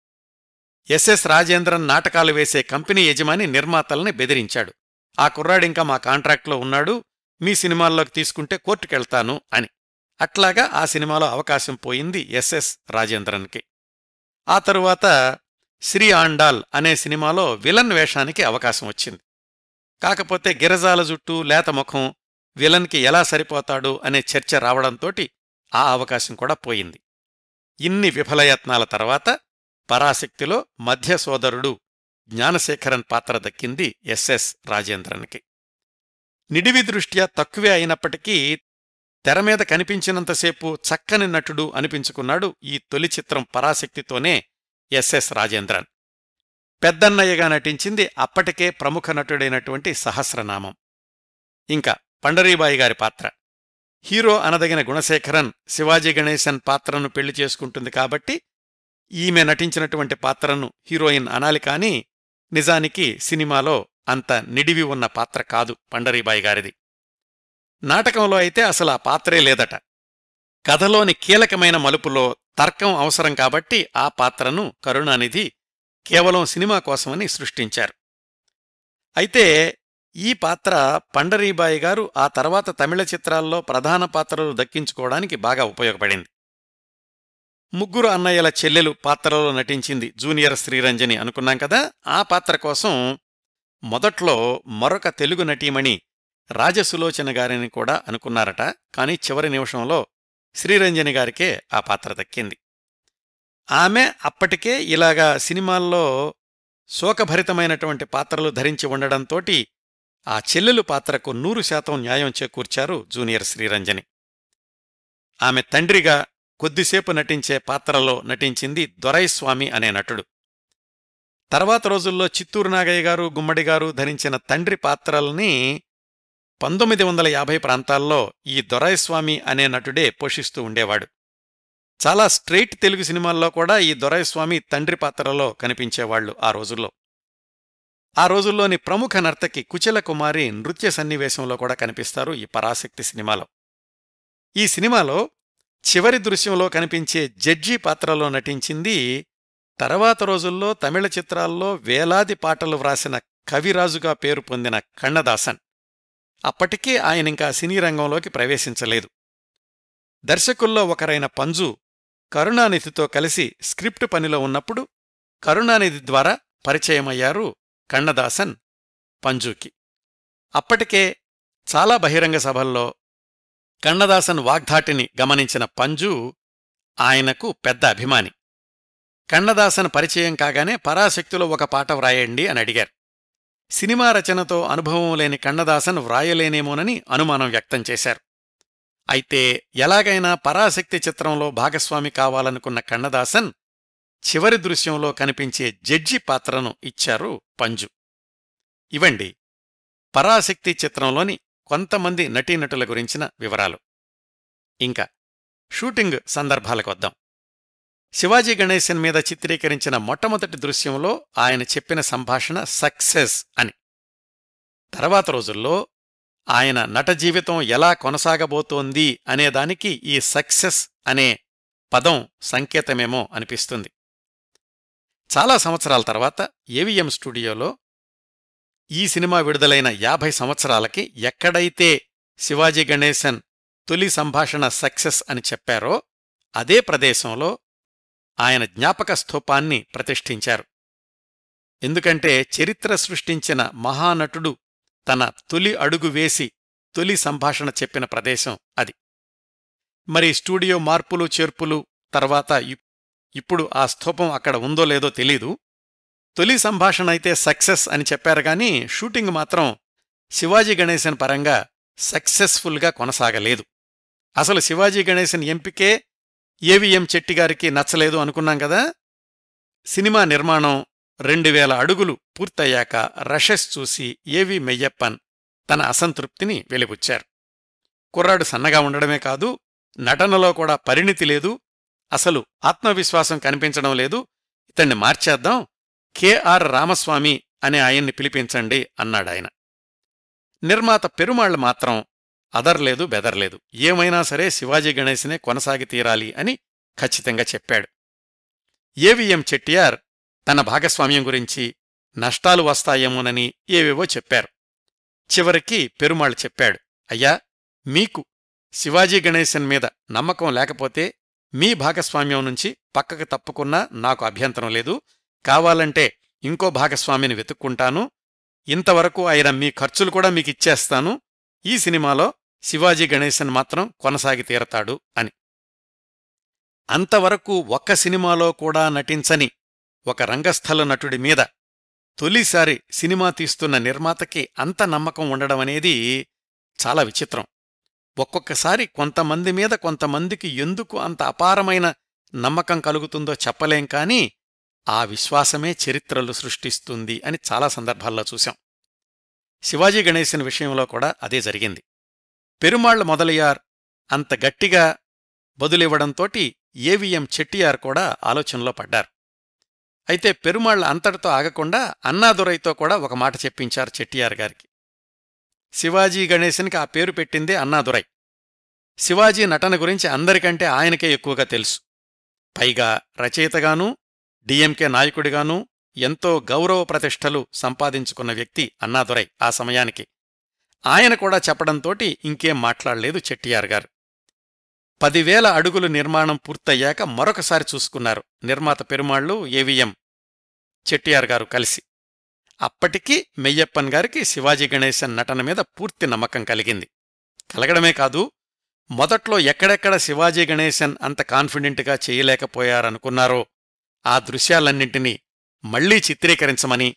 ఎస్ఎస్ రాజేంద్రన్ నాటకాలు వేసే కంపెనీ యజమాని నిర్మాతల్ని బెదిరించాడు ఆ కుర్రాడింకా మా కాంట్రాక్ట్లో ఉన్నాడు మీ సినిమాల్లోకి తీసుకుంటే కోర్టుకెళ్తాను అని అట్లాగా ఆ సినిమాలో అవకాశం పోయింది ఎస్ఎస్ రాజేంద్రన్కి ఆ తరువాత శ్రీ ఆండాల్ అనే సినిమాలో విలన్ వేషానికి అవకాశం వచ్చింది కాకపోతే గిరజాల జుట్టు లేత ముఖం విలన్కి ఎలా సరిపోతాడు అనే చర్చ రావడంతోటి ఆ అవకాశం కూడా పోయింది ఇన్ని విఫలయత్నాల తర్వాత పరాశక్తిలో మధ్య సోదరుడు జ్ఞానశేఖరన్ పాత్ర దక్కింది ఎస్ఎస్ రాజేంద్రన్కి నిడివి దృష్ట్యా తక్కువే అయినప్పటికీ తెరమీద కనిపించినంతసేపు చక్కని నటుడు అనిపించుకున్నాడు ఈ తొలి చిత్రం పరాశక్తితోనే ఎస్ఎస్ రాజేంద్రన్ పెద్దన్నయ్యగా నటించింది అప్పటికే ప్రముఖ నటుడైనటువంటి సహస్రనామం ఇంకా పండరీబాయి గారి పాత్ర హీరో అనదగిన గుణశేఖరన్ శివాజీ గణేశన్ పాత్రను పెళ్లి చేసుకుంటుంది కాబట్టి ఈమె నటించినటువంటి పాత్రను హీరోయిన్ అనాలి కాని నిజానికి సినిమాలో అంత నిడివి ఉన్న పాత్ర కాదు పండరీబాయి గారిది నాటకంలో అయితే అసలు ఆ పాత్రే లేదట కథలోని కీలకమైన మలుపులో తర్కం అవసరం కాబట్టి ఆ పాత్రను కరుణానిధి కేవలం సినిమా కోసమని సృష్టించారు అయితే ఈ పాత్ర పండరీబాయి గారు ఆ తర్వాత తమిళ చిత్రాల్లో ప్రధాన పాత్రలు దక్కించుకోవడానికి బాగా ఉపయోగపడింది ముగ్గురు అన్నయ్యల చెల్లెలు పాత్రలో నటించింది జూనియర్ శ్రీరంజని అనుకున్నాం కదా ఆ పాత్ర కోసం మొదట్లో మరొక తెలుగు నటీమణి రాజసులోచన గారిని కూడా అనుకున్నారట కాని చివరి నిమిషంలో శ్రీరంజని గారికే ఆ పాత్ర దక్కింది ఆమె అప్పటికే ఇలాగా సినిమాల్లో శోకభరితమైనటువంటి పాత్రలు ధరించి ఉండడంతోటి ఆ చెల్లెలు పాత్రకు నూరు శాతం న్యాయం చేకూర్చారు జూనియర్ శ్రీరంజని ఆమె తండ్రిగా కొద్దిసేపు నటించే పాత్రలో నటించింది దొరైస్వామి అనే నటుడు తర్వాత రోజుల్లో చిత్తూరు నాగయ్య గారు గుమ్మడి గారు ధరించిన తండ్రి పాత్రల్ని పంతొమ్మిది వందల యాభై ప్రాంతాల్లో ఈ దొరైస్వామి అనే నటుడే పోషిస్తూ ఉండేవాడు చాలా స్ట్రెయిట్ తెలుగు సినిమాల్లో కూడా ఈ దొరైస్వామి తండ్రి పాత్రలో కనిపించేవాళ్లు ఆ రోజుల్లో ఆ రోజుల్లోని ప్రముఖ నర్తకి కుచల కుమారి నృత్య సన్నివేశంలో కూడా కనిపిస్తారు ఈ పరాశక్తి సినిమాలో ఈ సినిమాలో చివరి దృశ్యంలో కనిపించే జడ్జి పాత్రలో నటించింది తర్వాత రోజుల్లో తమిళ చిత్రాల్లో వేలాది పాటలు వ్రాసిన కవిరాజుగా పేరు పొందిన కన్నదాసన్ అప్పటికే ఆయనింకా సినీ రంగంలోకి ప్రవేశించలేదు దర్శకుల్లో ఒకరైన పంజు కరుణానిధితో కలిసి స్క్రిప్ట్ పనిలో ఉన్నప్పుడు కరుణానిధి ద్వారా పరిచయమయ్యారు కన్నదాసన్ పంజుకి అప్పటికే చాలా బహిరంగ సభల్లో కన్నదాసన్ వాగ్ధాటిని గమనించిన పంజు ఆయనకు పెద్ద అభిమాని కన్నదాసన్ పరిచయం కాగానే పరాశక్తిలో ఒక పాట వ్రాయండి అని అడిగారు సినిమా రచనతో అనుభవం లేని కన్నదాసన్ వ్రాయలేనేమోనని అనుమానం వ్యక్తం చేశారు అయితే ఎలాగైనా పరాశక్తి చిత్రంలో భాగస్వామి కావాలనుకున్న కన్నదాసన్ చివరి దృశ్యంలో కనిపించే జడ్జి పాత్రను ఇచ్చారు పంజు ఇవండి పరాశక్తి చిత్రంలోని కొంతమంది నటీనటుల గురించిన వివరాలు ఇంకా షూటింగ్ సందర్భాలకు వద్దాం శివాజీ గణేశన్ మీద చిత్రీకరించిన మొట్టమొదటి దృశ్యంలో ఆయన చెప్పిన సంభాషణ సక్సెస్ అని తర్వాత రోజుల్లో ఆయన నట జీవితం ఎలా కొనసాగబోతోంది అనేదానికి ఈ సక్సెస్ అనే పదం సంకేతమేమో అనిపిస్తుంది చాలా సంవత్సరాల తర్వాత ఏవిఎం స్టూడియోలో ఈ సినిమా విడుదలైన యాభై సంవత్సరాలకి ఎక్కడైతే శివాజీ గణేశన్ తొలి సంభాషణ సక్సెస్ అని చెప్పారో అదే ప్రదేశంలో ఆయన జ్ఞాపక స్థూపాన్ని ప్రతిష్ఠించారు ఎందుకంటే చరిత్ర సృష్టించిన మహానటుడు తన తొలి అడుగు వేసి తొలి సంభాషణ చెప్పిన ప్రదేశం అది మరి స్టూడియో మార్పులు చేర్పులు తర్వాత ఇప్- ఇప్పుడు ఆ స్థూపం అక్కడ ఉందో లేదో తెలీదు తొలి సంభాషణ అయితే సక్సెస్ అని చెప్పారు గాని షూటింగ్ మాత్రం శివాజీ గణేశన్ పరంగా సక్సెస్ఫుల్గా కొనసాగలేదు అసలు శివాజీ గణేశన్ ఎంపికే ఏవిఎం చెట్టిగారికి నచ్చలేదు అనుకున్నాం కదా సినిమా నిర్మాణం రెండు వేల అడుగులు పూర్తయ్యాక రషెస్ చూసి ఏవి మెయ్యప్పన్ తన అసంతృప్తిని వెలిబుచ్చారు కుర్రాడు సన్నగా ఉండడమే కాదు నటనలో కూడా పరిణితి లేదు అసలు ఆత్మవిశ్వాసం కనిపించడం లేదు ఇతన్ని మార్చేద్దాం కెఆర్ రామస్వామి అనే ఆయన్ని పిలిపించండి అన్నాడాయన నిర్మాత పెరుమాళ్లు మాత్రం అదర్లేదు బెదర్లేదు ఏమైనా సరే శివాజీ గణేశనే కొనసాగి తీరాలి అని ఖచ్చితంగా చెప్పాడు ఏవిఎం చెట్టియార్ తన భాగస్వామ్యం గురించి నష్టాలు వస్తాయేమోనని ఏవేవో చెప్పారు చివరికి పెరుమాళ్ చెప్పాడు అయ్యా మీకు శివాజీ గణేశన్ మీద నమ్మకం లేకపోతే మీ భాగస్వామ్యం నుంచి పక్కకు తప్పుకున్నా నాకు అభ్యంతరం లేదు కావాలంటే ఇంకో భాగస్వామిని వెతుక్కుంటాను ఇంతవరకు ఆయన మీ ఖర్చులు కూడా మీకిచ్చేస్తాను ఈ సినిమాలో శివాజీ గణేశన్ మాత్రం కొనసాగి తీరతాడు అని అంతవరకు ఒక్క సినిమాలో కూడా నటించని ఒక రంగస్థల నటుడి మీద తొలిసారి సినిమా తీస్తున్న నిర్మాతకి అంత నమ్మకం ఉండడం అనేది చాలా విచిత్రం ఒక్కొక్కసారి కొంతమంది మీద కొంతమందికి ఎందుకు అంత అపారమైన నమ్మకం కలుగుతుందో చెప్పలేం కాని ఆ విశ్వాసమే చరిత్రలు సృష్టిస్తుంది అని చాలా సందర్భాల్లో చూశాం శివాజీ గణేశన్ విషయంలో కూడా అదే జరిగింది పెరుమాళ్ల మొదలయ్యార్ అంత గట్టిగా బదులివ్వడంతోటి ఏవిఎం చెట్టియార్ కూడా ఆలోచనలో పడ్డారు అయితే పెరుమాళ్ల అంతటితో ఆగకుండా అన్నాదురైతో కూడా ఒక మాట చెప్పించారు చెట్టియార్ గారికి శివాజీ గణేశన్కి ఆ పేరు పెట్టిందే అన్నాదురై శివాజీ నటన గురించి అందరికంటే ఆయనకే ఎక్కువగా తెలుసు పైగా రచయితగానూ డిఎంకే నాయకుడిగానూ ఎంతో గౌరవ ప్రతిష్టలు సంపాదించుకున్న వ్యక్తి అన్నాదురై ఆ సమయానికి ఆయన కూడా చెప్పడంతోటి ఇంకేం మాట్లాడలేదు చెట్టియార్ గారు పదివేల అడుగులు నిర్మాణం పూర్తయ్యాక మరొకసారి చూసుకున్నారు నిర్మాత పెరుమాళ్లు ఏవిఎం చెట్టియార్ గారు కలిసి అప్పటికీ మెయ్యప్పన్ గారికి శివాజీ గణేశన్ నటన మీద పూర్తి నమ్మకం కలిగింది కలగడమే కాదు మొదట్లో ఎక్కడెక్కడ శివాజీ గణేశన్ అంత కాన్ఫిడెంట్గా చేయలేకపోయారనుకున్నారో ఆ దృశ్యాలన్నింటినీ మళ్లీ చిత్రీకరించమని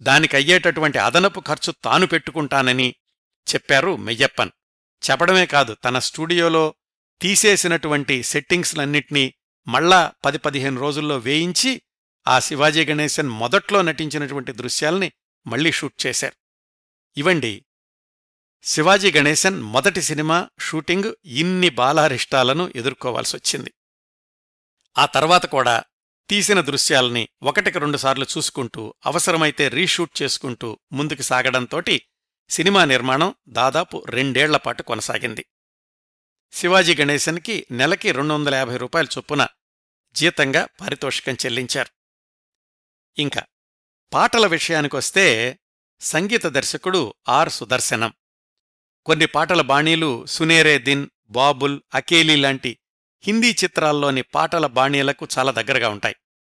దానికయ్యేటటువంటి అదనపు ఖర్చు తాను పెట్టుకుంటానని చెప్పారు మెయ్యప్పన్ చెప్పడమే కాదు తన స్టూడియోలో తీసేసినటువంటి సెట్టింగ్స్లన్నింటినీ మళ్ళా పది పదిహేను రోజుల్లో వేయించి ఆ శివాజీ గణేశన్ మొదట్లో నటించినటువంటి దృశ్యాల్ని మళ్లీ షూట్ చేశారు ఇవండి శివాజీ గణేశన్ మొదటి సినిమా షూటింగ్ ఇన్ని బాలారిష్టాలను ఎదుర్కోవాల్సొచ్చింది ఆ తర్వాత కూడా తీసిన దృశ్యాల్ని ఒకటికి రెండుసార్లు చూసుకుంటూ అవసరమైతే రీషూట్ చేసుకుంటూ ముందుకు సాగడంతోటి సినిమా నిర్మాణం దాదాపు రెండేళ్లపాటు కొనసాగింది శివాజీ గణేశన్కి నెలకి రెండు వందల యాభై రూపాయల చొప్పున జీతంగా పారితోషికం చెల్లించారు ఇంకా పాటల విషయానికొస్తే సంగీత దర్శకుడు ఆర్ సుదర్శనం కొన్ని పాటల బాణీలు సునేరే దిన్ బాబుల్ అకేలీ లాంటి హిందీ చిత్రాల్లోని పాటల బాణీలకు చాలా దగ్గరగా ఉంటాయి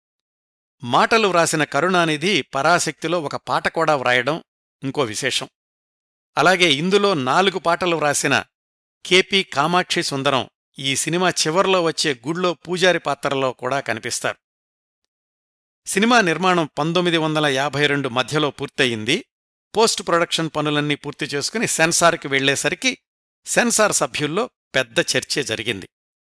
మాటలు వ్రాసిన కరుణానిధి పరాశక్తిలో ఒక పాట కూడా వ్రాయడం ఇంకో విశేషం అలాగే ఇందులో నాలుగు పాటలు వ్రాసిన కెపి కామాక్షి సుందరం ఈ సినిమా చివర్లో వచ్చే గుళ్ళో పూజారి పాత్రలో కూడా కనిపిస్తారు సినిమా నిర్మాణం పంతొమ్మిది వందల యాభై రెండు మధ్యలో పూర్తయింది పోస్ట్ ప్రొడక్షన్ పనులన్నీ పూర్తి చేసుకుని సెన్సార్కి వెళ్లేసరికి సెన్సార్ సభ్యుల్లో పెద్ద చర్చే జరిగింది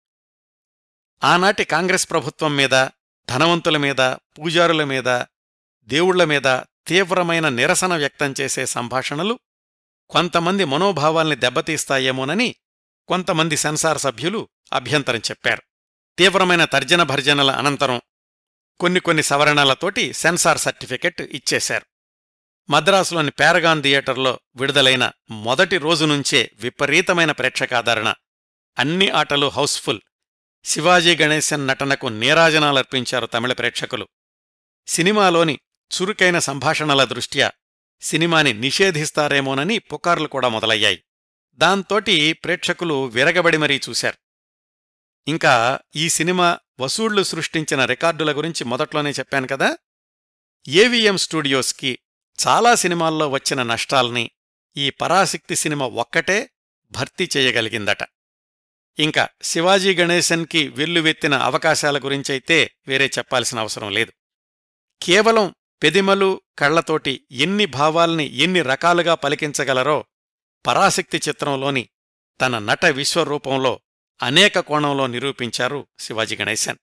ఆనాటి కాంగ్రెస్ ప్రభుత్వం మీద ధనవంతుల మీద పూజారుల మీద దేవుళ్ల మీద తీవ్రమైన నిరసన వ్యక్తం చేసే సంభాషణలు కొంతమంది మనోభావాల్ని దెబ్బతీస్తాయేమోనని కొంతమంది సెన్సార్ సభ్యులు అభ్యంతరం చెప్పారు తీవ్రమైన తర్జన భర్జనల అనంతరం కొన్ని కొన్ని సవరణలతోటి సెన్సార్ సర్టిఫికెట్ ఇచ్చేశారు మద్రాసులోని పారగాన్ థియేటర్లో విడుదలైన మొదటి రోజు నుంచే విపరీతమైన ప్రేక్షకాదరణ అన్ని ఆటలు హౌస్ఫుల్ శివాజీ గణేశన్ నటనకు నీరాజనాలర్పించారు తమిళ ప్రేక్షకులు సినిమాలోని చురుకైన సంభాషణల దృష్ట్యా సినిమాని నిషేధిస్తారేమోనని పుకార్లు కూడా మొదలయ్యాయి దాంతోటి ప్రేక్షకులు విరగబడి మరీ చూశారు ఇంకా ఈ సినిమా వసూళ్లు సృష్టించిన రికార్డుల గురించి మొదట్లోనే చెప్పాను కదా ఏవిఎం స్టూడియోస్కి చాలా సినిమాల్లో వచ్చిన నష్టాల్ని ఈ పరాశక్తి సినిమా ఒక్కటే భర్తీ చేయగలిగిందట ఇంకా శివాజీ గణేశన్కి వెల్లువెత్తిన అవకాశాల గురించైతే వేరే చెప్పాల్సిన అవసరం లేదు కేవలం పెదిమలు కళ్లతోటి ఎన్ని భావాల్ని ఎన్ని రకాలుగా పలికించగలరో పరాశక్తి చిత్రంలోని తన నట విశ్వరూపంలో అనేక కోణంలో నిరూపించారు శివాజీ గణేశన్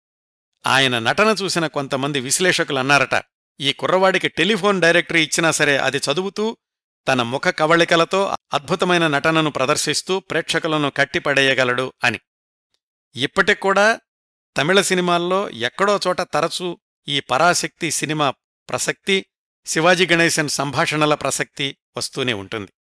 ఆయన నటన చూసిన కొంతమంది విశ్లేషకులన్నారట ఈ కుర్రవాడికి టెలిఫోన్ డైరెక్టరీ ఇచ్చినా సరే అది చదువుతూ తన ముఖ కవళికలతో అద్భుతమైన నటనను ప్రదర్శిస్తూ ప్రేక్షకులను కట్టిపడేయగలడు అని ఇప్పటికూడా తమిళ సినిమాల్లో ఎక్కడో చోట తరచూ ఈ పరాశక్తి సినిమా ప్రసక్తి శివాజీ గణేశన్ సంభాషణల ప్రసక్తి వస్తూనే ఉంటుంది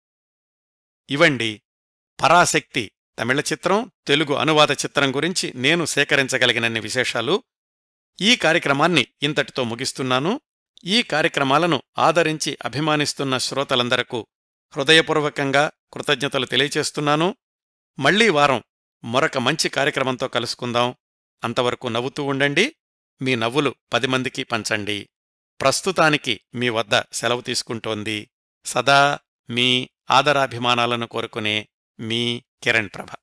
ఇవండి పరాశక్తి తమిళ చిత్రం తెలుగు అనువాద చిత్రం గురించి నేను సేకరించగలిగినన్ని విశేషాలు ఈ కార్యక్రమాన్ని ఇంతటితో ముగిస్తున్నాను ఈ కార్యక్రమాలను ఆదరించి అభిమానిస్తున్న శ్రోతలందరకు హృదయపూర్వకంగా కృతజ్ఞతలు తెలియచేస్తున్నాను మళ్లీ వారం మరొక మంచి కార్యక్రమంతో కలుసుకుందాం అంతవరకు నవ్వుతూ ఉండండి మీ నవ్వులు పది మందికి పంచండి ప్రస్తుతానికి మీ వద్ద సెలవు తీసుకుంటోంది సదా మీ ఆదరాభిమానాలను కోరుకునే మీ కిరణ్ ప్రభ